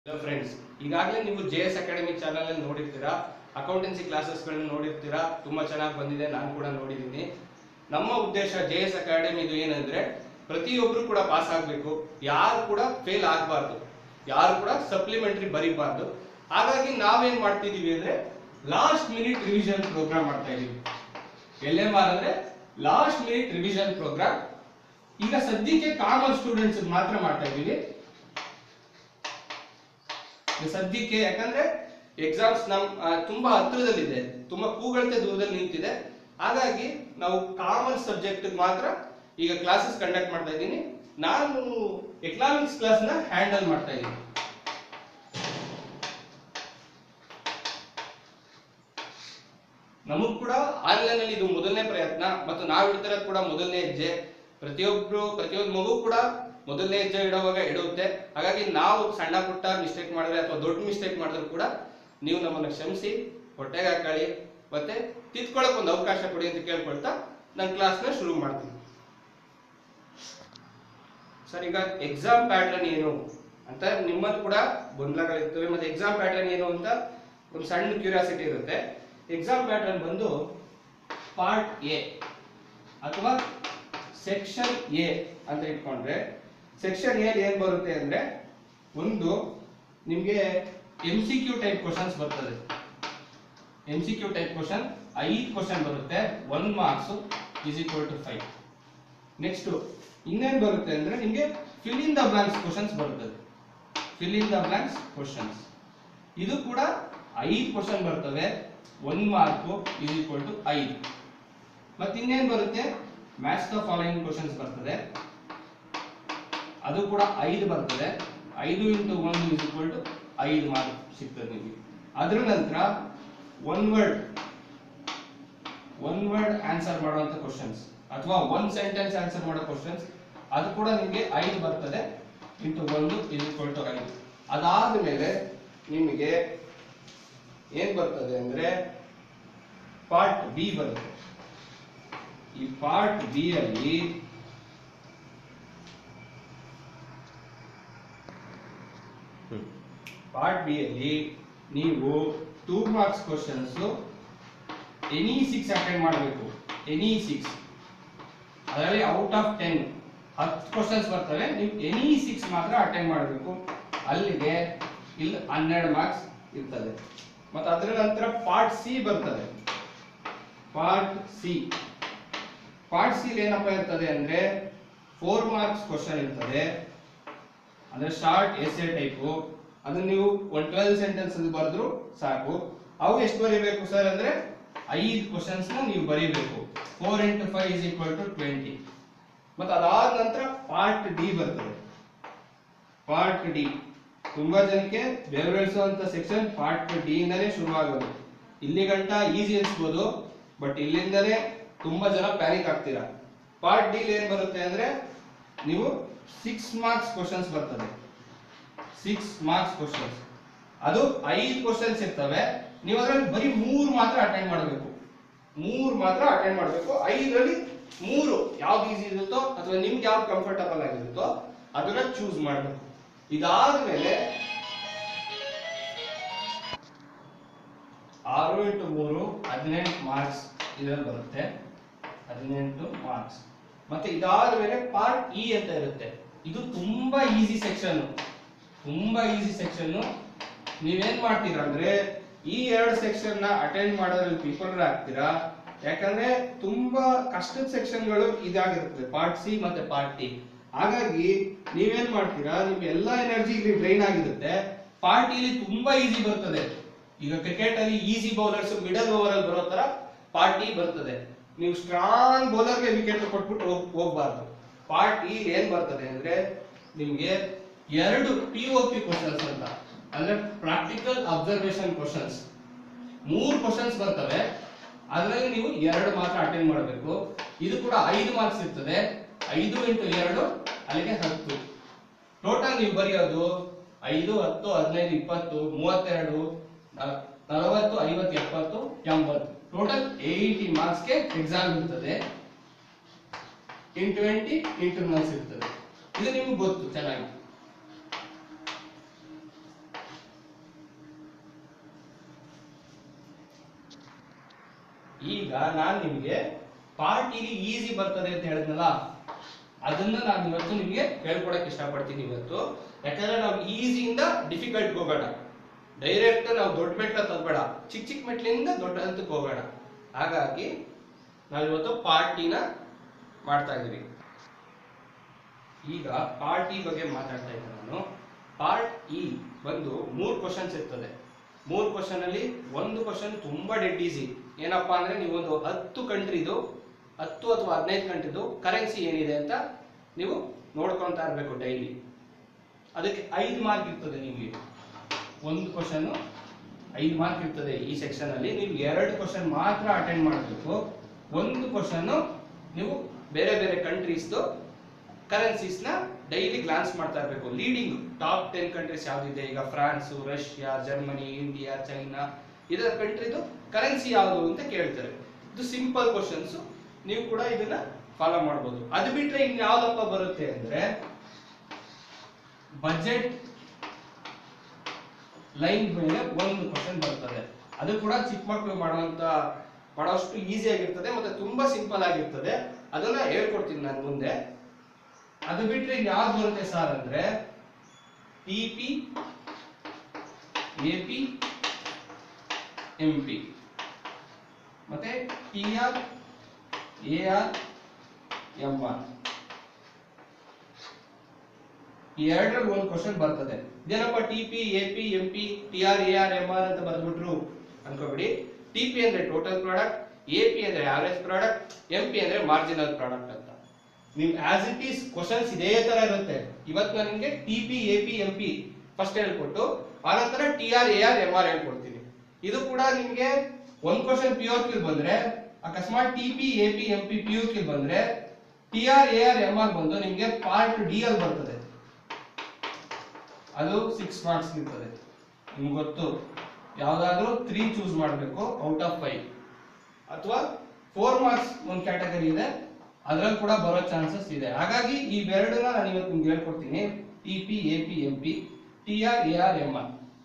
hello friends ಈಗಾಗಲೇ ನೀವು J S academy channel ಅಲ್ಲಿ ನೋಡಿರ್ತೀರಾ ಅಕೌಂಟೆನ್ಸಿ ಕ್ಲಾಸಸ್ಗಳನ್ನ ನೋಡಿರ್ತೀರಾ ತುಂಬಾ ಚೆನ್ನಾಗಿ ಬಂದಿದೆ ನಾನು ಕೂಡ ನೋಡಿದ್ದೀನಿ ನಮ್ಮ ಉದ್ದೇಶ ಜೆ ಎಸ್ ಅಕಾಡೆಮಿದು ಏನಂದ್ರೆ ಪ್ರತಿಯೊಬ್ರು ಕೂಡ ಪಾಸ್ ಆಗಬೇಕು ಯಾರು ಕೂಡ ಫೇಲ್ ಆಗಬಾರ್ದು ಯಾರು ಕೂಡ ಸಪ್ಲಿಮೆಂಟರಿ ಬರೀಬಾರ್ದು ಹಾಗಾಗಿ ನಾವೇನ್ ಮಾಡ್ತಿದೀವಿ ಅಂದ್ರೆ ಲಾಸ್ಟ್ ಮಿನಿಟ್ ರಿವಿಷನ್ ಪ್ರೋಗ್ರಾಮ್ ಮಾಡ್ತಾ ಇದೀವಿ ಎಲ್ ಎಂ ಆರ್ ಅಂದ್ರೆ ಲಾಸ್ಟ್ ಮಿನಿಟ್ ರಿವಿಷನ್ ಪ್ರೋಗ್ರಾಮ್ ಈಗ ಸದ್ಯಕ್ಕೆ ಕಾಮರ್ಸ್ ಸ್ಟೂಡೆಂಟ್ಸ್ ಮಾತ್ರ ಮಾಡ್ತಾ ಇದೀವಿ ಈಗ ಸದ್ಯಕ್ಕೆ ಯಾಕಂದ್ರೆ ಎಕ್ಸಾಮ್ಸ್ ನಮ್ ಆ, ತುಂಬಾ ಹತ್ರದಲ್ಲಿದೆ ತುಂಬಾ ಕೂಗಳತೆ ದೂರದಲ್ಲಿ ನಿಂತಿದೆ ಹಾಗಾಗಿ ನಾವು ಕಾಮರ್ಸ್ ಸಬ್ಜೆಕ್ಟ್ ಮಾತ್ರ ಈಗ ಕ್ಲಾಸಸ್ ಕಂಡಕ್ಟ್ ಮಾಡ್ತಾ ಇದ್ದೀನಿ ನಾನು ಎಕನಾಮಿಕ್ಸ್ ಕ್ಲಾಸ್ ನ ಹ್ಯಾಂಡಲ್ ಮಾಡ್ತಾ ಇದ್ದೀನಿ ನಮಗ್ ಕೂಡ ಆನ್ಲೈನ್ ಅಲ್ಲಿ ಇದು ಮೊದಲನೇ ಪ್ರಯತ್ನ ಮತ್ತು ನಾವು ಇಡ್ತಿರೋದು ಕೂಡ ಮೊದಲನೇ ಹೆಜ್ಜೆ ಪ್ರತಿಯೊಬ್ರು ಪ್ರತಿಯೊಂದು ಮಗು ಕೂಡ ಮೊದಲನೇ ಹೆಜ್ಜೆ ಇಡುವಾಗ ಇಡುತ್ತೆ ಹಾಗಾಗಿ ನಾವು ಸಣ್ಣ ಪುಟ್ಟ ಮಿಸ್ಟೇಕ್ ಮಾಡಿದ್ರೆ ಅಥವಾ ದೊಡ್ಡ ಮಿಸ್ಟೇಕ್ ಮಾಡಿದ್ರು ಕೂಡ ನೀವು ನಮ್ಮನ್ನ ಕ್ಷಮಿಸಿ ಹೊಟ್ಟೆಗೆ ಹಾಕೊಳ್ಳಿ ಮತ್ತೆ ತಿದ್ಕೊಳ್ಳೋಕೆ ಒಂದು ಅವಕಾಶ ಕೊಡಿ ಅಂತ ಕೇಳ್ಕೊಳ್ತಾ ನನ್ನ ಕ್ಲಾಸ್ನ ಶುರು ಮಾಡ್ತೀನಿ ಸರ್ ಈಗ ಎಕ್ಸಾಮ್ ಪ್ಯಾಟರ್ನ್ ಏನು ಅಂತ ನಿಮ್ಮಲ್ಲಿ ಕೂಡ ಗೊಂದಲಗಳಿರ್ತವೆ ಮತ್ತೆ ಎಕ್ಸಾಮ್ ಪ್ಯಾಟರ್ನ್ ಏನು ಅಂತ ಒಂದು ಸಣ್ಣ ಕ್ಯೂರಿಯಾಸಿಟಿ ಇರುತ್ತೆ ಎಕ್ಸಾಮ್ ಪ್ಯಾಟರ್ನ್ ಬಂದು ಪಾರ್ಟ್ ಎ ಅಥವಾ ಸೆಕ್ಷನ್ ಎ ಅಂತ ಇಟ್ಕೊಂಡ್ರೆ ಸೆಕ್ಷನ್ ಎ ಏನ್ ಬರುತ್ತೆ ಅಂದ್ರೆ ಒಂದು ನಿಮ್ಗೆ M C Q type questions ಬರ್ತದೆ M C Q type question ಐದು ಕ್ವಶನ್ ಬರುತ್ತೆ one marks is equal to five next ಇನ್ನೇನ್ ಬರುತ್ತೆ ಅಂದ್ರೆ ನಿಮ್ಗೆ fill in the blanks questions ಬರುತ್ತದೆ fill in the blanks questions ಇದು ಕೂಡ ಐದು ಕ್ವಶನ್ ಬರ್ತವೆ one mark is equal to ಐದು ಮತ್ತೆ ಇನ್ನೇನ್ ಬರುತ್ತೆ ಮ್ಯಾಚ್ ದ ಫಾಲೋಯಿಂಗ್ ಕ್ವಶನ್ಸ್ ಬರ್ತದೆ ಅದು ಕೂಡ ಐದು ಬರ್ತದೆ ಐದು ಇಂಟು ಒಂದು ಇಸ್ ಈಕ್ವಲ್ ಟು ಐದು ಮಾರ್ಕ್ ಸಿಗ್ತದೆ ನಿಮಗೆ ಅದ್ರ ನಂತರ one word one word answer ಮಾಡುವಂತ ಕ್ವಶನ್ಸ್ ಅಥವಾ ಒನ್ ಸೆಂಟೆನ್ಸ್ ಆನ್ಸರ್ ಮಾಡೋ ಕ್ವಶನ್ಸ್ ಅದು ಕೂಡ ನಿಮಗೆ ಐದು ಬರ್ತದೆ ಇಂಟು ಒಂದು ಇಸ್ ಈಕ್ವಲ್ ಟು ಐದು ಅದಾದ ಮೇಲೆ ನಿಮಗೆ ಏನ್ ಬರ್ತದೆ ಅಂದ್ರೆ ಪಾರ್ಟ್ ಬಿ ಬರುತ್ತೆ ಈ ಪಾರ್ಟ್ ಬಿ ಅಲ್ಲಿ ಪಾರ್ಟ್ ಬಿ ಅಲ್ಲಿ ನೀವು two marks questions any six attend ಮಾಡಬೇಕು ಎನಿ ಸಿಕ್ಸ್ ಅದರಲ್ಲಿ ಔಟ್ ಆಫ್ ಟೆನ್ ಹತ್ತು ಕ್ವಶನ್ಸ್ ಬರ್ತವೆ ನೀವು ಎನಿ ಸಿಕ್ಸ್ ಮಾತ್ರ ಅಟೆಂಡ್ ಮಾಡಬೇಕು ಅಲ್ಲಿಗೆ ಇಲ್ಲಿ ಹನ್ನೆರಡು ಮಾರ್ಕ್ಸ್ ಇರ್ತದೆ ಮತ್ತೆ ಅದರ ನಂತರ ಪಾರ್ಟ್ ಸಿ ಬರ್ತದೆ ಪಾರ್ಟ್ ಸಿ ಪಾರ್ಟ್ ಸಿ ಏನಪ್ಪ ಇರ್ತದೆ ಅಂದ್ರೆ ಫೋರ್ ಮಾರ್ಕ್ಸ್ ಕ್ವಶನ್ ಇರ್ತದೆ ಅಂದ್ರೆ ಶಾರ್ಟ್ ಎಸ್ಸೆ ಟೈಪು ಅದನ್ನ ನೀವು ಒನ್ ಟ್ವೆಲ್ ಸೆಂಟೆನ್ಸ್ ಬರೆದ್ರು ಸಾಕು ಅವು ಎಷ್ಟು ಬರೀಬೇಕು ಸರ್ ಅಂದ್ರೆ ಐದು ಕ್ವಶನ್ಸ್ ನ ನೀವು ಬರೀಬೇಕು four into five is equal to twenty ಮತ್ತೆ ಅದಾದ ನಂತರ ಪಾರ್ಟ್ ಡಿ ಬರ್ತದೆ ಪಾರ್ಟ್ ಡಿ ತುಂಬಾ ಜನಕ್ಕೆ ಬೆರಳಿಸುವಂತ ಸೆಕ್ಷನ್ ಪಾರ್ಟ್ ಡಿ ಇಂದಾನೇ ಶುರುವಾಗೋದು ಇಲ್ಲಿ ಗಂಟ ಈಸಿ ಅನ್ಸ್ಬೋದು ಬಟ್ ಇಲ್ಲಿಂದನೇ ತುಂಬಾ ಜನ ಪ್ಯಾನಿಕ್ ಆಗ್ತೀರಾ ಪಾರ್ಟ್ ಡಿ ಏನ್ ಬರುತ್ತೆ ಅಂದ್ರೆ ನೀವು ಸಿಕ್ಸ್ ಮಾರ್ಕ್ಸ್ ಕ್ವಶನ್ಸ್ ಬರ್ತದೆ ಸಿಕ್ಸ್ ಮಾರ್ಕ್ಸ್ ಕ್ವಶನ್ಸ್ ಅದು ಐದು ಕ್ವಶನ್ಸ್ ಇರ್ತವೆ ನೀವು ಅದರಲ್ಲಿ ಬರೀ ಮೂರು ಮಾತ್ರ ಅಟೆಂಡ್ ಮಾಡಬೇಕು ಮೂರು ಮಾತ್ರ ಅಟೆಂಡ್ ಮಾಡಬೇಕು ಐದರಲ್ಲಿ ಮೂರು ಯಾವ್ದು ಈಸಿ ಇರುತ್ತೋ ಅಥವಾ ನಿಮ್ಗೆ ಯಾವ್ದು ಕಂಫರ್ಟಬಲ್ ಆಗಿರುತ್ತೋ ಅದನ್ನ ಚೂಸ್ ಮಾಡಬೇಕು ಇದಾದ್ಮೇಲೆ ಆರು ಇಂಟು ಮೂರು ಹದಿನೆಂಟು ಮಾರ್ಕ್ಸ್ ಇದರಲ್ಲಿ ಬರುತ್ತೆ ಹದಿನೆಂಟು ಮಾರ್ಕ್ಸ್ ಮತ್ತೆ ಇದಾದ ಮೇಲೆ ಪಾರ್ಟ್ ಇ ಅಂತ ಇರುತ್ತೆ ಇದು ತುಂಬಾ ಈಸಿ ಸೆಕ್ಷನ್ ತುಂಬಾ ಈಸಿ ಸೆಕ್ಷನ್ ನೀವೇನ್ ಮಾಡ್ತೀರಾ ಅಂದ್ರೆ ಈ ಎರಡು ಸೆಕ್ಷನ್ ನ ಅಟೆಂಡ್ ಮಾಡೋದ್ರಲ್ಲಿ ಪೀಪಲ್ ಆಗ್ತೀರಾ ಯಾಕಂದ್ರೆ ತುಂಬಾ ಕಷ್ಟದ ಸೆಕ್ಷನ್ಗಳು ಇದಾಗಿರ್ತದೆ ಪಾರ್ಟ್ ಸಿ ಮತ್ತೆ ಪಾರ್ಟ್ ಟಿ ಹಾಗಾಗಿ ನೀವೇನ್ ಮಾಡ್ತೀರಾ ನಿಮ್ ಎಲ್ಲಾ ಎನರ್ಜಿ ಇಲ್ಲಿ ಡ್ರೈನ್ ಆಗಿರುತ್ತೆ ಪಾರ್ಟ್ ಇಲ್ಲಿ ತುಂಬಾ ಈಸಿ ಬರ್ತದೆ ಈಗ ಕ್ರಿಕೆಟ್ ಅಲ್ಲಿ ಈಸಿ ಬೌಲರ್ಸ್ ಮಿಡಲ್ ಓವರ್ ಅಲ್ಲಿ ಬರೋ ತರ ಪಾರ್ಟಿ ಬರ್ತದೆ ನೀವು ಸ್ಟ್ರಾಂಗ್ ಬೌಲರ್ಗೆ ವಿಕೆಟ್ ಕೊಟ್ಬಿಟ್ಟು ಹೋಗ್- ಹೋಗ್ಬಾರ್ದು ಪಾರ್ಟ್ ಈ ಏನ್ ಬರ್ತದೆ ಅಂದ್ರೆ ನಿಮ್ಗೆ ಎರಡು ಪಿ ಒ ಪಿ ಕ್ವಶನ್ಸ್ ಅಂತ ಅಂದ್ರೆ ಪ್ರಾಕ್ಟಿಕಲ್ ಅಬ್ಸರ್ವೇಷನ್ ಕ್ವಶನ್ಸ್ ಮೂರು ಕ್ವಶನ್ಸ್ ಬರ್ತವೆ ಅದರಲ್ಲಿ ನೀವು ಎರಡು ಮಾತ್ರ ಅಟೆಂಡ್ ಮಾಡಬೇಕು ಇದು ಕೂಡ ಐದು ಮಾರ್ಕ್ಸ್ ಇರ್ತದೆ ಐದು ಇಂಟು ಎರಡು ಅಲ್ಲಿಗೆ ಹತ್ತು ಟೋಟಲ್ ನೀವು ಬರೆಯೋದು ಐದು ಹತ್ತು ಹದಿನೈದು ಇಪ್ಪತ್ತು ಮೂವತ್ತೆರಡು ನಲ- ನಲವತ್ತು ಐವತ್ತು ಎಪ್ಪತ್ತು ಎಂಬತ್ತು ಟೋಟಲ್ ಏಯ್ಟಿ ಮಾರ್ಕ್ಸ್ಗೆ ಎಕ್ಸಾಮ್ ಇರ್ತದೆ ಇಂಟು ಟ್ವೆಂಟಿ ಇಂಟರ್ನಲ್ಸ್ ಇರ್ತದೆ ಇದು ನಿಮ್ಗೆ ಗೊತ್ತು ಚೆನ್ನಾಗಿ ಈಗ ನಾನು ನಿಮಗೆ ಪಾರ್ಟ್ ಇಲ್ಲಿ ಈಸಿ ಬರ್ತದೆ ಅಂತ ಹೇಳಿದ್ನಲ್ಲ ಅದನ್ನ ನಾನು ಇವತ್ತು ನಿಮಗೆ ಹೇಳ್ಕೊಡಕ್ ಇಷ್ಟಪಡ್ತೀನಿ ಇವತ್ತು ಯಾಕಂದ್ರೆ ನಾವು ಈಸಿಯಿಂದ ಡಿಫಿಕಲ್ಟ್ ಹೋಗೋಣ ಡೈರೆಕ್ಟ್ ನಾವು ದೊಡ್ಡ ಮೆಟ್ಲ ತಗೋಬೇಡ ಚಿಕ್ಕ ಚಿಕ್ಕ ಮೆಟ್ಲಿಂದ ದೊಡ್ಡ ಹಂತಕ್ಕೆ ಹೋಗೋಣ ಹಾಗಾಗಿ ನಾವು ಇವತ್ತು ಪಾರ್ಟಿನ ಮಾಡ್ತಾ ಇದೀವಿ ಈಗ ಪಾರ್ಟ್ ಇ ಬಗ್ಗೆ ಮಾತಾಡ್ತಾ ಇದ್ದೆ ನಾನು ಪಾರ್ಟ್ ಇ ಬಂದು ಮೂರು ಕ್ವಶನ್ಸ್ ಇರ್ತದೆ ಮೂರು ಕ್ವಶನ್ ಅಲ್ಲಿ ಒಂದು ಕ್ವಶನ್ ತುಂಬಾ ಡೆಡ್ ಈಸಿ ಏನಪ್ಪಾ ಅಂದ್ರೆ ನೀವು ಒಂದು ಹತ್ತು ಕಂಟ್ರಿದು ಹತ್ತು ಅಥವಾ ಹದಿನೈದು ಕಂಟ್ರಿದು ಕರೆನ್ಸಿ ಏನಿದೆ ಅಂತ ನೀವು ನೋಡ್ಕೊಂತಾ ಇರಬೇಕು ಡೈಲಿ ಅದಕ್ಕೆ ಐದು ಮಾರ್ಕ್ ಇರ್ತದೆ ನಿಮಗೆ ಒಂದು ಕ್ವಶನ್ ಐದು ಮಾರ್ಕ್ ಇರ್ತದೆ ಈ ಸೆಕ್ಷನ್ ಅಲ್ಲಿ ನೀವು ಎರಡು ಕ್ವಶನ್ ಮಾತ್ರ ಅಟೆಂಡ್ ಮಾಡಬೇಕು ಒಂದು ಕ್ವಶನ್ ನೀವು ಬೇರೆ ಬೇರೆ ಕಂಟ್ರೀಸ್ದು ಕರೆನ್ಸೀಸ್ ನ ಡೈಲಿ ಗ್ಲಾನ್ಸ್ ಮಾಡ್ತಾ ಇರಬೇಕು ಲೀಡಿಂಗ್ ಟಾಪ್ ಟೆನ್ ಕಂಟ್ರೀಸ್ ಯಾವ್ದಿದೆ ಈಗ France Russia Germany India China ಇದರ ಕಂಟ್ರಿದು ಕರೆನ್ಸಿ ಯಾವುದು ಅಂತ ಕೇಳ್ತಾರೆ ಇದು ಸಿಂಪಲ್ ಕ್ವಶನ್ಸ್ ನೀವು ಕೂಡ ಇದನ್ನ ಫಾಲೋ ಮಾಡ್ಬೋದು ಅದು ಬಿಟ್ರೆ ಇನ್ ಯಾವ್ದಪ್ಪ ಬರುತ್ತೆ ಅಂದ್ರೆ ಬಜೆಟ್ ಲೈನ್ ಮೇಲೆ ಒಂದು ಕ್ವಶನ್ ಬರ್ತದೆ ಅದು ಕೂಡ ಚಿಕ್ಕ ಮಕ್ಕಳು ಮಾಡುವಂತ ಮಾಡೋಷ್ಟು ಈಸಿ ಆಗಿರ್ತದೆ ಮತ್ತೆ ತುಂಬಾ ಸಿಂಪಲ್ ಆಗಿರ್ತದೆ ಅದನ್ನ ಹೇಳ್ಕೊಡ್ತೀನಿ ನಾನು ಮುಂದೆ ಅದು ಬಿಟ್ರೆ ಯಾವ್ದು ಬರುತ್ತೆ ಸರ್ ಅಂದ್ರೆ T P A P M P ಮತ್ತೆ T R A R M R ಈ ಎರಡರಲ್ಲಿ ಒಂದು ಕ್ವಶನ್ ಬರ್ತದೆ ಇದೇನಪ್ಪ T P A P M P T R A R M R ಅಂತ ಬರ್ದ್ಬಿಟ್ರು ಅನ್ಕೋಬಿಡಿ ಟಿ ಪಿ ಅಂದ್ರೆ ಟೋಟಲ್ ಪ್ರಾಡಕ್ಟ್ ಎ ಪಿ ಅಂದ್ರೆ ಆವರೇಜ್ ಪ್ರಾಡಕ್ಟ್ ಎಂ ಪಿ ಅಂದ್ರೆ ಮಾರ್ಜಿನಲ್ ಪ್ರಾಡಕ್ಟ್ ಅಂತ ನೀವು ಆಸ್ ಇಟ್ ಈಸ್ ಕ್ವಶನ್ಸ್ ಇದೇ ತರ ಇರುತ್ತೆ ಇವತ್ತು ನಾನು ನಿಮಗೆ T P A P M P first ಹೇಳ್ಕೊಟ್ಟು ಆನಂತರ T R A R M R ಹೇಳ್ಕೊಡ್ತೀನಿ ಇದು ಕೂಡ ನಿಮಗೆ ಒಂದ್ ಕ್ವಶನ್ ಪಿ ಕ್ಯೂ ಬಂದ್ರೆ ಅಕಸ್ಮಾತ್ T P A P M P P U Q ಬಂದ್ರೆ T R A R M R ಬಂದು ನಿಮಗೆ ಪಾರ್ಟ್ ಡಿ ಅಲ್ಲಿ ಬರ್ತದೆ ಅದು ಸಿಕ್ಸ್ ಮಾರ್ಕ್ಸ್ ಇರ್ತದೆ ನಿಮ್ಗೆ ಗೊತ್ತು ಯಾವ್ದಾದ್ರು ತ್ರೀ ಚೂಸ್ ಮಾಡಬೇಕು ಔಟ್ ಆಫ್ ಫೈವ್ ಅಥವಾ ಫೋರ್ ಮಾರ್ಕ್ಸ್ ಒಂದು ಕ್ಯಾಟಗರಿ ಇದೆ ಅದ್ರಲ್ಲಿ ಕೂಡ ಬರೋ ಚಾನ್ಸಸ್ ಇದೆ ಹಾಗಾಗಿ ಈ ಎರಡನ್ನ ನಾನು ಇವತ್ತು ನಿಮ್ಗೆ ಹೇಳ್ಕೊಡ್ತೀನಿ T P A P M P T R A R M R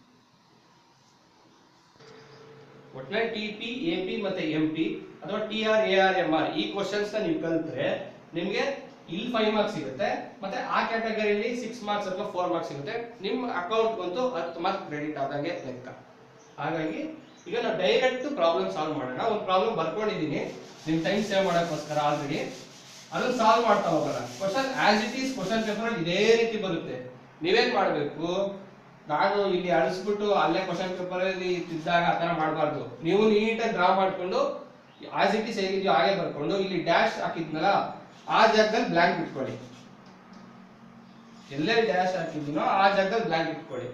ಒಟ್ಟಿನಲ್ಲಿ ಟಿ ಪಿ ಎ ಪಿ ಮತ್ತೆ ಎಂ ಪಿ ಅಥವಾ T R A R M R ಈ ಕ್ವಶನ್ಸ್ ನ ನೀವು ಕಲಿತ್ರೆ ನಿಮ್ಗೆ ಇಲ್ಲಿ ಫೈವ್ ಮಾರ್ಕ್ಸ್ ಸಿಗುತ್ತೆ ಮತ್ತೆ ಆ ಕ್ಯಾಟಗರಿಯಲ್ಲಿ ಸಿಕ್ಸ್ ಮಾರ್ಕ್ಸ್ ಅಥವಾ ಫೋರ್ ಮಾರ್ಕ್ಸ್ ಸಿಗುತ್ತೆ ನಿಮ್ಮ ಅಕೌಂಟ್ ಬಂತು ಹತ್ತು ಮಾರ್ಕ್ಸ್ ಕ್ರೆಡಿಟ್ ಆದಂಗೆ ಲೆಕ್ಕ ಹಾಗಾಗಿ ಈಗ ನಾವು ಡೈರೆಕ್ಟ್ ಪ್ರಾಬ್ಲಮ್ ಸಾಲ್ವ್ ಮಾಡೋಣ ಒಂದು ಪ್ರಾಬ್ಲಮ್ ಬರ್ಕೊಂಡಿದ್ದೀನಿ ನಿಮ್ ಟೈಮ್ ಸೇವ್ ಮಾಡೋಕ್ಕೋಸ್ಕರ ಆಲ್ರೆಡಿ ಅದನ್ನ ಸಾಲ್ವ್ ಮಾಡ್ತಾ ಹೋಗೋಣ question as it is question paper ಅಲ್ಲಿ ಇದೇ ರೀತಿ ಬರುತ್ತೆ ನೀವೇನ್ ಮಾಡ್ಬೇಕು ನಾನು ಇಲ್ಲಿ ಅಳಿಸ್ಬಿಟ್ಟು ಅಲ್ಲೇ ಕ್ವಶನ್ ಪೇಪರ್ ಅಲ್ಲಿ ತಿದ್ದಾಗ ಆ ತರ ಮಾಡಬಾರ್ದು ನೀವು ನೀಟಾಗಿ ಡ್ರಾ ಮಾಡ್ಕೊಂಡು ಆಸ್ ಇಟ್ ಈಸ್ ಹೇಗಿದೆಯೋ ಹಾಗೆ ಬರ್ಕೊಂಡು ಇಲ್ಲಿ ಡ್ಯಾಶ್ ಹಾಕಿದ್ನಲ್ಲ ಆ ಜಾಗದಲ್ಲಿ ಬ್ಲಾಂಕ್ ಇಟ್ಕೊಳ್ಳಿ ಎಲ್ಲೇ ಡ್ಯಾಶ್ ಹಾಕಿದ್ದೀನೋ ಆ ಜಾಗದಲ್ಲಿ ಬ್ಲಾಂಕ್ ಇಟ್ಕೊಳ್ಳಿ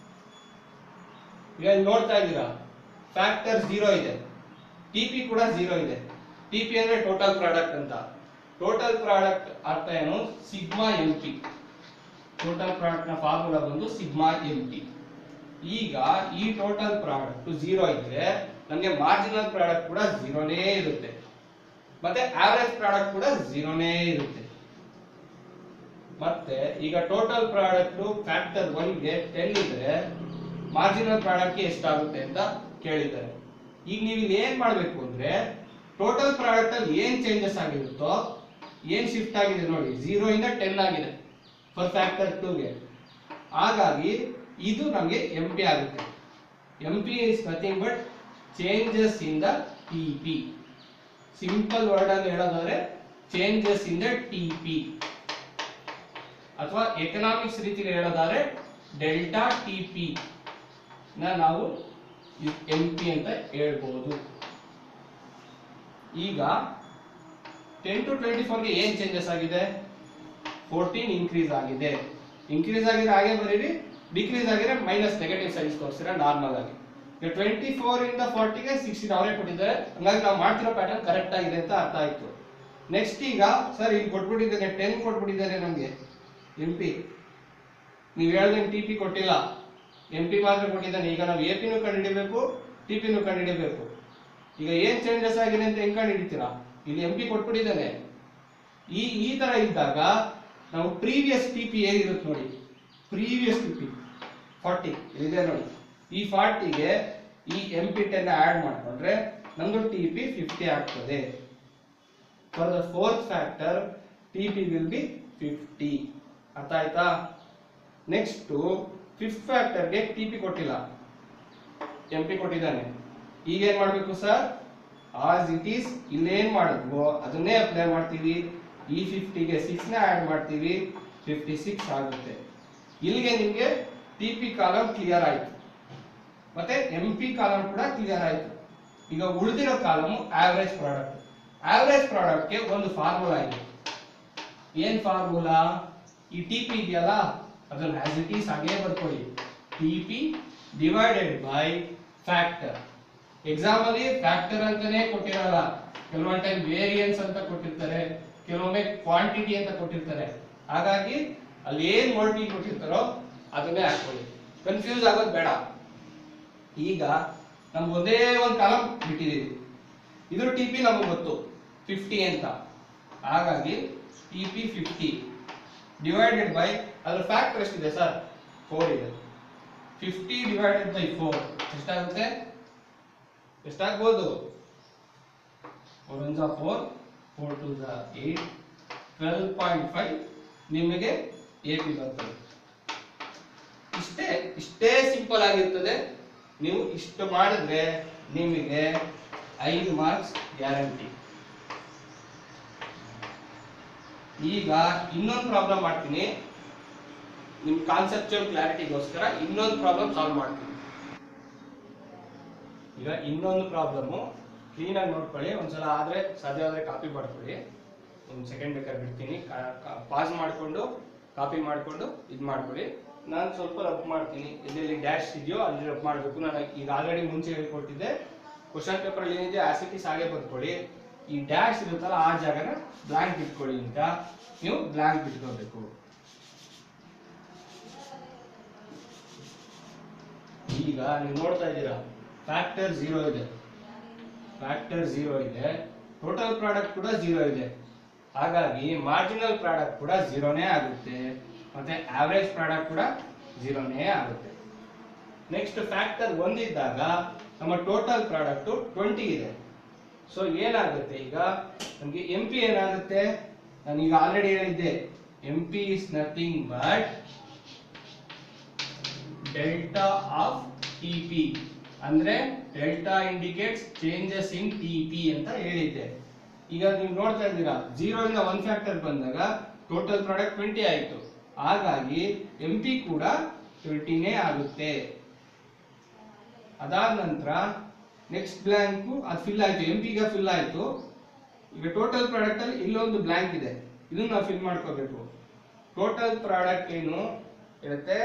ಈಗ ಇಲ್ಲಿ ನೋಡ್ತಾ ಇದ್ದೀರಾ ಫ್ಯಾಕ್ಟರ್ ಝೀರೋ ಇದೆ ಟಿ ಪಿ ಕೂಡ ಝೀರೋ ಇದೆ ಟಿ ಪಿ ಅಂದ್ರೆ ಟೋಟಲ್ ಪ್ರಾಡಕ್ಟ್ ಅಂತ ಟೋಟಲ್ ಪ್ರಾಡಕ್ಟ್ ಅರ್ಥ ಏನು sigma M P total product ನ ಫಾರ್ಮುಲಾ ಬಂದು ಸಿಗ್ಮಾ ಎಂ ಪಿ ಈಗ ಈ ಟೋಟಲ್ ಪ್ರಾಡಕ್ಟ್ ಝೀರೋ ಇದ್ರೆ ನಮಗೆ ಮಾರ್ಜಿನಲ್ ಪ್ರಾಡಕ್ಟ್ ಕೂಡ ಝೀರೋನೇ ಇರುತ್ತೆ ಮತ್ತೆ ಆವರೇಜ್ ಪ್ರಾಡಕ್ಟ್ ಕೂಡ ಝೀರೋನೇ ಇರುತ್ತೆ ಮತ್ತೆ ಈಗ ಟೋಟಲ್ ಪ್ರಾಡಕ್ಟ್ ಫ್ಯಾಕ್ಟರ್ ಒನ್ಗೆ ಟೆನ್ ಇದ್ರೆ ಮಾರ್ಜಿನಲ್ ಪ್ರಾಡಕ್ಟ್ ಎಷ್ಟಾಗುತ್ತೆ ಅಂತ ಕೇಳಿದ್ದಾರೆ ಈಗ ನೀವು ಇಲ್ಲಿ ಏನ್ ಮಾಡ್ಬೇಕು ಅಂದ್ರೆ ಟೋಟಲ್ ಪ್ರಾಡಕ್ಟ್ ಅಲ್ಲಿ ಏನ್ ಚೇಂಜಸ್ ಆಗಿರುತ್ತೋ ಏನ್ ಶಿಫ್ಟ್ ಆಗಿದೆ ನೋಡಿ ಝೀರೋ ಇಂದ ಟೆನ್ ಆಗಿದೆ ಫಾರ್ ಫ್ಯಾಕ್ಟರ್ ಟೂಗೆ ಹಾಗಾಗಿ ಇದು ನಮಗೆ ಎಂ ಪಿ ಆಗುತ್ತೆ M P is nothing but changes in the T P simple word ಅಲ್ಲಿ ಹೇಳೋದಾದ್ರೆ changes in the T P ಅಥವಾ ಎಕನಾಮಿಕ್ಸ್ ರೀತಿಯಲ್ಲಿ ಹೇಳೋದಾದ್ರೆ ಡೆಲ್ಟಾ ಟಿ ಪಿ ನ ನಾವು ಎಂ ಪಿ ಅಂತ ಹೇಳ್ಬೋದು ಈಗ ಟೆನ್ ಟು ಟ್ವೆಂಟಿ ಫೋರ್ಗೆ ಏನ್ ಚೇಂಜಸ್ ಆಗಿದೆ ಫೋರ್ಟೀನ್ ಇನ್ಕ್ರೀಸ್ ಆಗಿದೆ ಇನ್ಕ್ರೀಸ್ ಆಗಿದ್ರೆ ಹಾಗೆ ಬರೀರಿ ಡಿಕ್ರೀಸ್ ಆಗಿದ್ರೆ ಮೈನಸ್ ನೆಗೆಟಿವ್ ಸೈನ್ಸ್ ತೋರಿಸಿರ ನಾರ್ಮಲ್ ಆಗಿ ಈಗ ಟ್ವೆಂಟಿ ಫೋರ್ ಇಂದ ಫಾರ್ಟಿಗೆ ಸಿಕ್ಸ್ಟೀನ್ ಅವರೇ ಕೊಟ್ಟಿದ್ದಾರೆ ಹಂಗಾಗಿ ನಾವು ಮಾಡ್ತಿರೋ ಪ್ಯಾಟರ್ನ್ ಕರೆಕ್ಟ್ ಆಗಿದೆ ಅಂತ ಅರ್ಥ ಆಯ್ತು ನೆಕ್ಸ್ಟ್ ಈಗ ಸರ್ ಇಲ್ಲಿ ಕೊಟ್ಬಿಟ್ಟಿದ್ದಾನೆ ಟೆನ್ ಕೊಟ್ಬಿಟ್ಟಿದ್ದಾರೆ ನಮಗೆ ಎಂ ಪಿ ನೀವು ಹೇಳ್ದಂಗೆ ಟಿ ಪಿ ಕೊಟ್ಟಿಲ್ಲ ಎಂ ಪಿ ಮಾತ್ರ ಕೊಟ್ಟಿದ್ದಾನೆ ಈಗ ನಾವು ಎ ಪಿನೂ ಕಂಡುಹಿಡಿಬೇಕು ಟಿ ಪಿನೂ ಕಂಡುಹಿಡಿಬೇಕು ಈಗ ಏನ್ ಚೇಂಜಸ್ ಆಗಿದೆ ಅಂತ ಹೆಂಗ್ ಕಂಡುಹಿಡಿತೀರಾ ಇಲ್ಲಿ ಎಂ ಪಿ ಕೊಟ್ಬಿಟ್ಟಿದ್ದಾನೆ ಈ ಈ ತರ ಇದ್ದಾಗ ನಾವು ಪ್ರೀವಿಯಸ್ ಟಿ ಪಿ ಏನಿರುತ್ತೆ ನೋಡಿ ಪ್ರೀವಿಯಸ್ ಟಿ ಪಿ ಫಾರ್ಟಿ ಇದೆ ನೋಡಿ ಈ ಫಾರ್ಟಿಗೆ ಈ ಎಂ ಪಿ ಟೆನ್ ಆಡ್ ಮಾಡ್ಕೊಂಡ್ರೆ ನಮ್ದು ಟಿ ಪಿ ಫಿಫ್ಟಿ ಆಗ್ತದೆ for the fourth factor T P will be fifty ಅರ್ಥ ಆಯ್ತಾ ನೆಕ್ಸ್ಟ್ ಫಿಫ್ತ್ ಫ್ಯಾಕ್ಟರ್ಗೆ ಟಿ ಪಿ ಕೊಟ್ಟಿಲ್ಲ ಎಂ ಪಿ ಕೊಟ್ಟಿದ್ದಾನೆ ಈಗ ಏನ್ ಮಾಡ್ಬೇಕು ಸರ್ ಆಸ್ ಇಟ್ ಈಸ್ ಇಲ್ಲೇನ್ ಮಾಡಿದ್ವೋ ಅದನ್ನೇ ಅಪ್ಲೈ ಮಾಡ್ತೀವಿ ಈ ಫಿಫ್ಟಿಗೆ ಸಿಕ್ಸ್ ನ ಆಡ್ ಮಾಡ್ತೀವಿ ಫಿಫ್ಟಿ ಸಿಕ್ಸ್ ಆಗುತ್ತೆ ಇಲ್ಲಿಗೆ ನಿಮ್ಗೆ ಟಿ ಪಿ ಕಾಲಮ್ ಕ್ಲಿಯರ್ ಆಯ್ತು ಮತ್ತೆ ಎಂ ಪಿ ಕಾಲಮ್ ಕೂಡ ಕ್ಲಿಯರ್ ಆಯ್ತು ಈಗ ಉಳಿದಿರೋ column average product average product ಗೆ ಒಂದು ಫಾರ್ಮುಲಾ ಇದೆ ಏನ್ ಫಾರ್ಮುಲಾ ಈ ಟಿ ಪಿ ಇದೆಯಲ್ಲ ಅದನ್ನ ಆಸ್ ಇಟ್ ಈಸ್ ಹಾಗೆ ಬರ್ಕೊಳ್ಳಿ T P divided by factor exam ಅಲ್ಲಿ ಫ್ಯಾಕ್ಟರ್ ಅಂತಾನೆ ಕೊಟ್ಟಿರಲ್ಲ ಕೆಲವೊಂದು ಟೈಮ್ ವೇರಿಯನ್ಸ್ ಅಂತ ಕೊಟ್ಟಿರ್ತಾರೆ ಕೆಲವೊಮ್ಮೆ ಕ್ವಾಂಟಿಟಿ ಅಂತ ಕೊಟ್ಟಿರ್ತಾರೆ ಹಾಗಾಗಿ ಅಲ್ಲಿ ಏನ್ ಮಲ್ಟಿ ಕೊಟ್ಟಿರ್ತಾರೋ ಅದನ್ನೇ ಹಾಕೊಳ್ಳಿ ಕನ್ಫ್ಯೂಸ್ ಆಗೋದು ಬೇಡ ಈಗ ನಮ್ಗೆ ಒಂದೇ ಒಂದು ಕಾಲಮ್ ಬಿಟ್ಟಿದ್ದೀವಿ ಇದ್ರ ಟಿ ಪಿ ನಮಗೆ ಗೊತ್ತು ಫಿಫ್ಟಿ ಅಂತ ಹಾಗಾಗಿ T P fifty divided by ಅದ್ರ ಫ್ಯಾಕ್ಟರ್ ಎಷ್ಟಿದೆ ಸರ್ ಫೋರ್ ಇದೆ ಫಿಫ್ಟಿ ಡಿವೈಡೆಡ್ ಬೈ ಫೋರ್ ಎಷ್ಟಾಗುತ್ತೆ ಎಷ್ಟಾಗ್ಬೋದು ಫೋರ್ ಒನ್ ಜಾ ಫೋರ್ ಫೋರ್ ಟು ಜಾ ಏಟ್ ಟ್ವೆಲ್ ಪಾಯಿಂಟ್ ಫೈವ್ ನಿಮಗೆ ಎ ಪಿ ಬರ್ತದೆ ಇಷ್ಟೇ ಇಷ್ಟೇ ಸಿಂಪಲ್ ಆಗಿರ್ತದೆ ನೀವು ಇಷ್ಟು ಮಾಡಿದ್ರೆ ನಿಮಗೆ ಐದು ಮಾರ್ಕ್ಸ್ ಗ್ಯಾರಂಟಿ ಈಗ ಇನ್ನೊಂದು ಪ್ರಾಬ್ಲಮ್ ಮಾಡ್ತೀನಿ ನಿಮ್ ಕಾನ್ಸೆಪ್ಚುಯಲ್ ಕ್ಲಾರಿಟಿಗೋಸ್ಕರ ಇನ್ನೊಂದು ಪ್ರಾಬ್ಲಮ್ ಸಾಲ್ವ್ ಮಾಡ್ತೀನಿ ಈಗ ಇನ್ನೊಂದು ಪ್ರಾಬ್ಲಮ್ಮು ಕ್ಲೀನಾಗಿ ನೋಡ್ಕೊಳ್ಳಿ ಒಂದ್ಸಲ ಆದ್ರೆ ಸಾಧ್ಯ ಆದ್ರೆ ಕಾಪಿ ಮಾಡ್ಕೊಳ್ಳಿ ಒಂದು ಸೆಕೆಂಡ್ ಬೇಕಾದ್ರೆ ಬಿಡ್ತೀನಿ ಪಾಸ್ ಮಾಡಿಕೊಂಡು ಕಾಪಿ ಮಾಡಿಕೊಂಡು ಇದು ಮಾಡ್ಕೊಳ್ಳಿ ನಾನು ಸ್ವಲ್ಪ ರಬ್ ಮಾಡ್ತೀನಿ ಎಲ್ಲೆಲ್ಲಿ ಡ್ಯಾಶ್ ಇದೆಯೋ ಅಲ್ಲಿ ರಬ್ ಮಾಡಬೇಕು ನಾನು ಈಗ ಆಲ್ರೆಡಿ ಮುಂಚೆ ಹೇಳ್ಕೊಟ್ಟಿದ್ದೆ ಕ್ವಶನ್ ಪೇಪರ್ ಏನಿದೆ ಆಸಿಟೀಸ್ ಹಾಗೆ ಬರ್ಕೊಳ್ಳಿ ಈ ಡ್ಯಾಶ್ ಇರುತ್ತಲ್ಲ ಆ ಜಾಗನ ಬ್ಲಾಂಕ್ ಇಟ್ಕೊಳ್ಳಿ ಅಂತ ನೀವು ಬ್ಲಾಂಕ್ ಬಿಟ್ಕೋಬೇಕು ಈಗ ನೀವು ನೋಡ್ತಾ ಇದ್ದೀರಾ ಫ್ಯಾಕ್ಟರ್ ಝೀರೋ ಇದೆ ಫ್ಯಾಕ್ಟರ್ ಝೀರೋ ಇದೆ ಟೋಟಲ್ ಪ್ರಾಡಕ್ಟ್ ಕೂಡ ಝೀರೋ ಇದೆ ಹಾಗಾಗಿ ಮಾರ್ಜಿನಲ್ ಪ್ರಾಡಕ್ಟ್ ಕೂಡ ಝೀರೋನೇ ಆಗುತ್ತೆ ಮತ್ತೆ ಆವರೇಜ್ ಪ್ರಾಡಕ್ಟ್ ಕೂಡ ಝೀರೋನೇ ಆಗುತ್ತೆ ನೆಕ್ಸ್ಟ್ ಫ್ಯಾಕ್ಟರ್ ಒಂದಿದ್ದಾಗ ನಮ್ಮ ಟೋಟಲ್ ಪ್ರಾಡಕ್ಟ್ ಟ್ವೆಂಟಿ ಇದೆ ಸೊ ಏನಾಗುತ್ತೆ ಈಗ ನಮಗೆ ಎಂ ಪಿ ಏನಾಗುತ್ತೆ ನಾನು ಈಗ ಆಲ್ರೆಡಿ ಹೇಳಿದ್ದೆ M P is nothing but delta of T P ಅಂದ್ರೆ delta indicates changes in T P ಅಂತ ಹೇಳಿದ್ದೆ ಈಗ ನೀವು ನೋಡ್ತಾ ಇದ್ದೀರಾ ಜೀರೋ ಇಂದ ಒನ್ ಫ್ಯಾಕ್ಟರ್ ಬಂದಾಗ ಟೋಟಲ್ ಪ್ರಾಡಕ್ಟ್ ಟ್ವೆಂಟಿ ಆಯಿತು ಹಾಗಾಗಿ ಎಂ ಪಿ ಕೂಡ ಟ್ವೆಂಟಿನೇ ಆಗುತ್ತೆ ಅದಾದ ನಂತರ ನೆಕ್ಸ್ಟ್ ಬ್ಲ್ಯಾಂಕು ಅದು ಫಿಲ್ ಆಯ್ತು ಎಂ ಪಿಗೆ ಫಿಲ್ ಆಯ್ತು ಈಗ ಟೋಟಲ್ ಪ್ರಾಡಕ್ಟ್ ಅಲ್ಲಿ ಇಲ್ಲೊಂದು ಬ್ಲ್ಯಾಂಕ್ ಇದೆ ಇದನ್ನ ನಾವು ಫಿಲ್ ಮಾಡ್ಕೋಬೇಕು ಟೋಟಲ್ ಪ್ರಾಡಕ್ಟ್ ಏನು ಇರುತ್ತೆ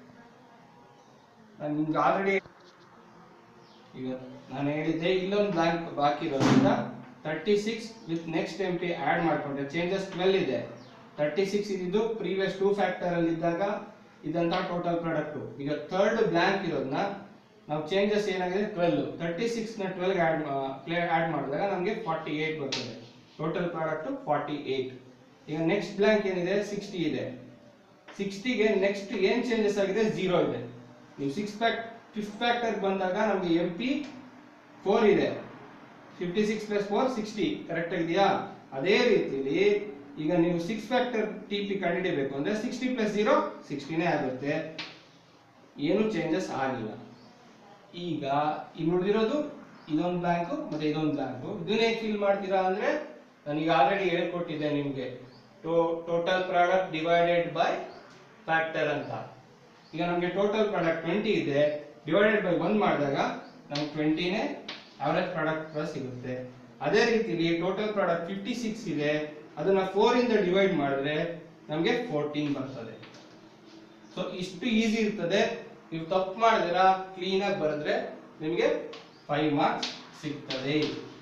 ನಾನು ನಿಮ್ಗೆ ಆಲ್ರೆಡಿ ಈಗ ನಾನು ಹೇಳಿದ್ದೆ ಇಲ್ಲೊಂದು ಬ್ಲಾಂಕ್ ಬಾಕಿ ಇರೋದ್ರಿಂದ thirty six with next M P add ಮಾಡ್ಕೊಂಡ್ರೆ ಚೇಂಜಸ್ ಟ್ವೆಲ್ ಇದೆ ತರ್ಟಿ ಸಿಕ್ಸ್ ಇದ್ದು ಪ್ರೀವಿಯಸ್ ಟೂ ಫ್ಯಾಕ್ಟರ್ ಅಲ್ಲಿ ಇದ್ದಾಗ ಇದಂತ ಟೋಟಲ್ ಪ್ರಾಡಕ್ಟ್ ಈಗ ಥರ್ಡ್ ಬ್ಲಾಂಕ್ ಇರೋದನ್ನ ನಾವು ಚೇಂಜಸ್ ಏನಾಗಿದೆ ಟ್ವೆಲ್ ತರ್ಟಿ ಸಿಕ್ಸ್ ನ ಟ್ವೆಲ್ ಆಡ್ ಆಡ್ ಮಾಡಿದಾಗ ನಮಗೆ ಫಾರ್ಟಿ ಏಟ್ ಬರ್ತದೆ ಟೋಟಲ್ ಪ್ರಾಡಕ್ಟ್ ಫಾರ್ಟಿ ಏಟ್ ಈಗ ನೆಕ್ಸ್ಟ್ ಬ್ಲಾಂಕ್ ಏನಿದೆ ಸಿಕ್ಸ್ಟಿ ಇದೆ ಸಿಕ್ಸ್ಟಿಗೆ ನೆಕ್ಸ್ಟ್ ಏನ್ ಚೇಂಜಸ್ ಆಗಿದೆ ಝೀರೋ ಇದೆ ನೀವು ಸಿಕ್ಸ್ ಪ್ಯಾಕ್ ಫಿಫ್ತ್ ಫ್ಯಾಕ್ಟರ್ ಬಂದಾಗ ನಮಗೆ ಎಂ ಪಿ ಫೋರ್ ಇದೆ fifty six plus four sixty correct ಆಗಿದೆಯಾ ಅದೇ ರೀತಿಲಿ ಈಗ ನೀವು ಸಿಕ್ಸ್ ಫ್ಯಾಕ್ಟರ್ ಟಿ ಪಿ ಕಂಡುಹಿಡಿಬೇಕು ಅಂದ್ರೆ ಸಿಕ್ಸ್ಟಿ ಪ್ಲಸ್ ಜೀರೋ ಸಿಕ್ಸ್ಟಿನೇ ಆಗುತ್ತೆ ಏನು ಚೇಂಜಸ್ ಆಗಿಲ್ಲ ಈಗ ಇನ್ನು ಉಳಿದಿರೋದು ಇದೊಂದು ಬ್ಯಾಂಕು ಮತ್ತೆ ಇದೊಂದು ಬ್ಯಾಂಕು ಇದನ್ನ ಹೇಗೆ ಫಿಲ್ ಮಾಡ್ತೀರಾ ಅಂದ್ರೆ ನಾನೀಗ ಆಲ್ರೆಡಿ ಹೇಳ್ಕೊಟ್ಟಿದ್ದೆ ನಿಮಗೆ total product divided by factor ಅಂತ ಈಗ ನಮಗೆ ಟೋಟಲ್ ಪ್ರಾಡಕ್ಟ್ ಟ್ವೆಂಟಿ ಇದೆ ಡಿವೈಡೆಡ್ ಬೈ ಒನ್ ಮಾಡಿದಾಗ ನಮ್ಗೆ ಟ್ವೆಂಟಿನೇ ಅವರೇಜ್ ಪ್ರಾಡಕ್ಟ್ ಕೂಡ ಸಿಗುತ್ತೆ ಅದೇ ರೀತಿಲಿ ಟೋಟಲ್ ಪ್ರಾಡಕ್ಟ್ ಫಿಫ್ಟಿ ಸಿಕ್ಸ್ ಇದೆ ಅದನ್ನ ಫೋರ್ ಇಂದ ಡಿವೈಡ್ ಮಾಡಿದ್ರೆ ನಮಗೆ ಫೋರ್ಟೀನ್ ಬರ್ತದೆ ಸೊ ಇಷ್ಟು ಈಸಿ ಇರ್ತದೆ ನೀವು ತಪ್ಪು ಮಾಡಿದಿರಾ ಕ್ಲೀನ್ ಆಗಿ ಬರೆದ್ರೆ ನಿಮಗೆ ಫೈವ್ ಮಾರ್ಕ್ಸ್ ಸಿಗ್ತದೆ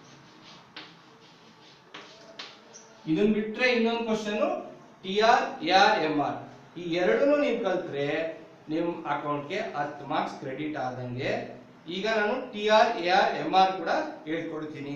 ಇದನ್ನ ಬಿಟ್ರೆ ಇನ್ನೊಂದು question T R A R M R ಈ ಎರಡನ್ನೂ ನೀವು ಕಲ್ತ್ರೆ ನಿಮ್ ಅಕೌಂಟ್ಗೆ ಹತ್ತು ಮಾರ್ಕ್ಸ್ ಕ್ರೆಡಿಟ್ ಆದಂಗೆ ಈಗ ನಾನು T R A R M R ಕೂಡ ಹೇಳ್ಕೊಡ್ತೀನಿ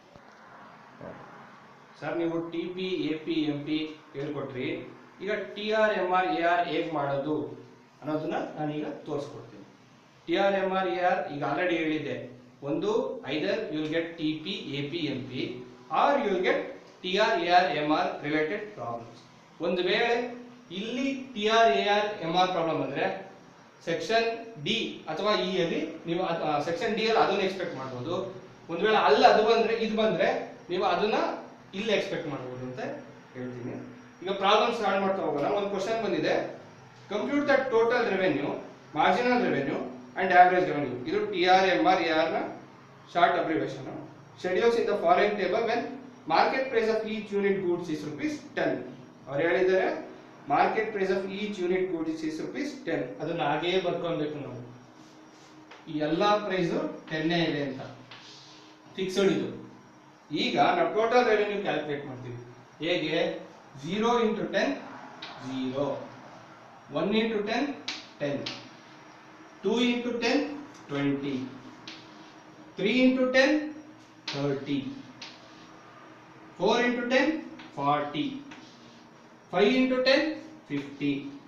ಸರ್ ನೀವು T P A P M P ಹೇಳ್ಕೊಟ್ರಿ ಈಗ T R M R A R ಹೇಗ್ ಮಾಡೋದು ಅನ್ನೋದನ್ನ ನಾನೀಗ ತೋರಿಸ್ಕೊಡ್ತೀನಿ T R M R A R ಈಗ ಆಲ್ರೆಡಿ ಹೇಳಿದ್ದೆ ಒಂದು either you'll get T P A P M P or you'll get T R A R M R related problems ಒಂದು ವೇಳೆ ಇಲ್ಲಿ T R A R M R problem ಅಂದ್ರೆ section D ಅಥವಾ E ಅಲ್ಲಿ ನೀವು section D ಅಲ್ಲಿ ಅದನ್ನ expect ಮಾಡ್ಬೋದು ಒಂದು ವೇಳೆ ಅಲ್ಲಿ ಅದು ಬಂದ್ರೆ ಇದು ಬಂದ್ರೆ ನೀವು ಅದನ್ನ ಇಲ್ಲಿ ಎಕ್ಸ್ಪೆಕ್ಟ್ ಮಾಡ್ಬೋದು ಅಂತ ಹೇಳ್ತೀನಿ ಈಗ ಪ್ರಾಬ್ಲಮ್ ಸ್ಟಾರ್ಟ್ ಮಾಡ್ತಾ ಹೋಗೋಣ ಒಂದು ಕ್ವಶನ್ ಬಂದಿದೆ compute the total revenue marginal revenue and average revenue ಇದು T R M R A R ನ short abbreviation schedules in the foreign table when market price of each unit goods is rupees ten ಅವ್ರು ಹೇಳಿದ್ದಾರೆ market price of each unit goods is rupees ten ಅದನ್ನ ಹಾಗೇ ಬರ್ಕೊಳ್ಬೇಕು ನಾವು ಈ ಎಲ್ಲಾ price ಟೆನ್ನೇ ಇದೆ ಅಂತ ಫಿಕ್ಸ್ಡ್ ಇದು ಈಗ ನಾವು ಟೋಟಲ್ ರೆವೆನ್ಯೂ ಕ್ಯಾಲ್ಕುಲೇಟ್ ಮಾಡ್ತೀವಿ ಹೇಗೆ zero into ten zero one into ten ten two into ten twenty three into ten thirty four into ten forty five into ten fifty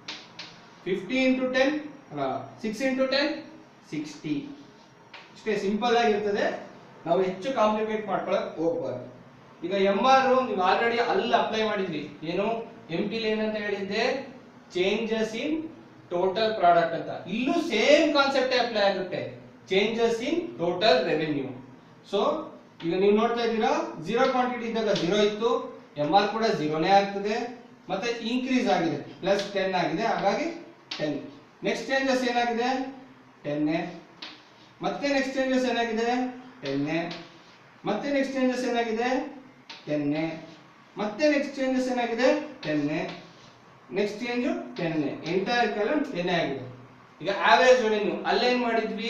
fifty into ten ಅಲ್ಲ six into ten sixty ಇಷ್ಟೇ simple ಆಗಿರ್ತದೆ ನಾವು ಹೆಚ್ಚು complicate ಮಾಡ್ಕೊಳಕ್ ಹೋಗ್ಬಾರ್ದು ಈಗ M R ನೀವು already ಅಲ್ಲಿ ಅಪ್ಲೈ ಮಾಡಿದ್ವಿ ಏನು ಎಂ ಪಿಲಿ ಏನಂತ ಹೇಳಿದ್ದೆ ಚೇಂಜಸ್ ಇನ್ ಟೋಟಲ್ ಪ್ರಾಡಕ್ಟ್ ಅಂತ ಇಲ್ಲೂ ಸೇಮ್ ಕಾನ್ಸೆಪ್ಟೇ ಅಪ್ಲೈ ಆಗುತ್ತೆ changes in total revenue so ಈಗ ನೀವು ನೋಡ್ತಾ ಇದ್ದೀರಾ ಜೀರೋ ಕ್ವಾಂಟಿಟಿ ಇದ್ದಾಗ ಜೀರೋ ಇತ್ತು ಎಂ ಆರ್ ಕೂಡ ಜೀರೋನೇ ಆಗ್ತದೆ ಮತ್ತೆ ಇನ್ಕ್ರೀಸ್ ಆಗಿದೆ ಪ್ಲಸ್ ಟೆನ್ ಆಗಿದೆ ಹಾಗಾಗಿ ಟೆನ್ ನೆಕ್ಸ್ಟ್ ಚೇಂಜಸ್ ಏನಾಗಿದೆ ಟೆನ್ನೇ ಮತ್ತೆ ನೆಕ್ಸ್ಟ್ ಚೇಂಜಸ್ ಏನಾಗಿದೆ ಟೆನ್ನೇ ಮತ್ತೆ ನೆಕ್ಸ್ಟ್ ಚೇಂಜಸ್ ಏನಾಗಿದೆ ಟೆನ್ನೇ ಮತ್ತೆ ನೆಕ್ಸ್ಟ್ ಚೇಂಜಸ್ ಏನಾಗಿದೆ ಟೆನ್ನೇ ನೆಕ್ಸ್ಟ್ ಚೇಂಜು ಟೆನ್ನೇ ಎಂಟೈರ್ ಕಾಲಮ್ ಟೆನ್ನೇ ಆಗಿದೆ ಈಗ ಆವರೇಜ್ ರೆವೆನ್ಯೂ ಅಲ್ಲೇನ್ ಮಾಡಿದ್ವಿ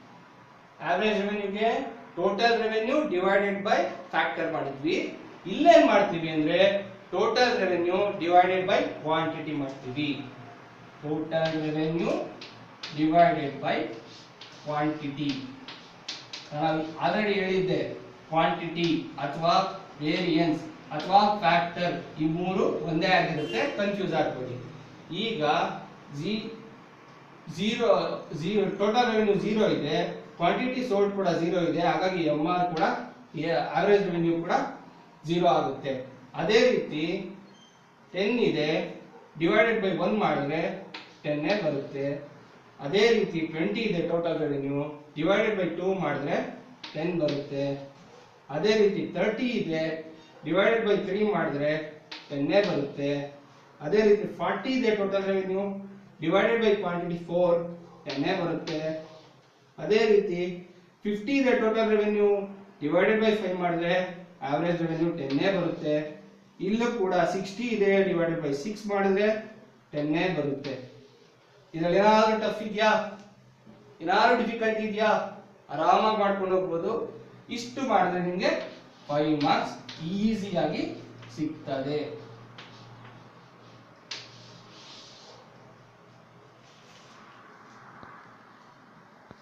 ಆವರೇಜ್ ರೆವೆನ್ಯೂಗೆ total revenue divided by factor ಮಾಡಿದ್ವಿ ಇಲ್ಲೇನ್ ಮಾಡ್ತೀವಿ ಅಂದ್ರೆ total revenue divided by quantity ಮಾಡ್ತೀವಿ total revenue divided by quantity ನಾನು ಆಲ್ರೆಡಿ ಹೇಳಿದ್ದೆ ಕ್ವಾಂಟಿಟಿ ಅಥವಾ ವೇರಿಯನ್ಸ್ ಅಥವಾ ಫ್ಯಾಕ್ಟರ್ ಈ ಮೂರು ಒಂದೇ ಆಗಿರುತ್ತೆ ಕನ್ಫ್ಯೂಸ್ ಆಗ್ಬೇಡಿ ಈಗ G zero zero total revenue zero ಇದೆ ಕ್ವಾಂಟಿಟಿ ಸೋಲ್ಡ್ ಕೂಡ ಝೀರೋ ಇದೆ ಹಾಗಾಗಿ ಎಂ ಆರ್ ಕೂಡ ಆವರೇಜ್ ರೆವೆನ್ಯೂ ಕೂಡ ಝೀರೋ ಆಗುತ್ತೆ ಅದೇ ರೀತಿ ಟೆನ್ ಇದೆ ಡಿವೈಡೆಡ್ ಬೈ ಒನ್ ಮಾಡಿದ್ರೆ ಟೆನ್ನೇ ಬರುತ್ತೆ ಅದೇ ರೀತಿ ಟ್ವೆಂಟಿ ಇದೆ total revenue divided by two ಮಾಡಿದ್ರೆ ಟೆನ್ ಬರುತ್ತೆ ಅದೇ ರೀತಿ ತರ್ಟಿ ಇದೆ ಡಿವೈಡೆಡ್ ಬೈ ತ್ರೀ ಮಾಡಿದ್ರೆ ಟೆನ್ನೇ ಬರುತ್ತೆ ಅದೇ ರೀತಿ ಫಾರ್ಟಿ ಇದೆ total revenue divided by quantity four ಟೆನ್ನೇ ಬರುತ್ತೆ ಅದೇ ರೀತಿ ಫಿಫ್ಟಿ ಇದೆ total revenue divided by five ಮಾಡಿದ್ರೆ ಆವರೇಜ್ ರೆವೆನ್ಯೂ ಟೆನ್ನೇ ಬರುತ್ತೆ ಇಲ್ಲೂ ಕೂಡ ಸಿಕ್ಸ್ಟಿ ಇದೆ ಡಿವೈಡೆಡ್ ಬೈ ಸಿಕ್ಸ್ ಮಾಡಿದ್ರೆ ಟೆನ್ನೇ ಬರುತ್ತೆ ಇದರಲ್ಲಿ ಏನಾದ್ರು ಟಫ್ ಇದೆಯಾ ಏನಾದ್ರು ಡಿಫಿಕಲ್ಟಿ ಇದೆಯಾ ಆರಾಮಾಗಿ ಮಾಡ್ಕೊಂಡು ಹೋಗ್ಬೋದು ಇಷ್ಟು ಮಾಡಿದ್ರೆ ನಿಮಗೆ ಫೈವ್ ಮಾರ್ಕ್ಸ್ ಈಸಿಯಾಗಿ ಸಿಗ್ತದೆ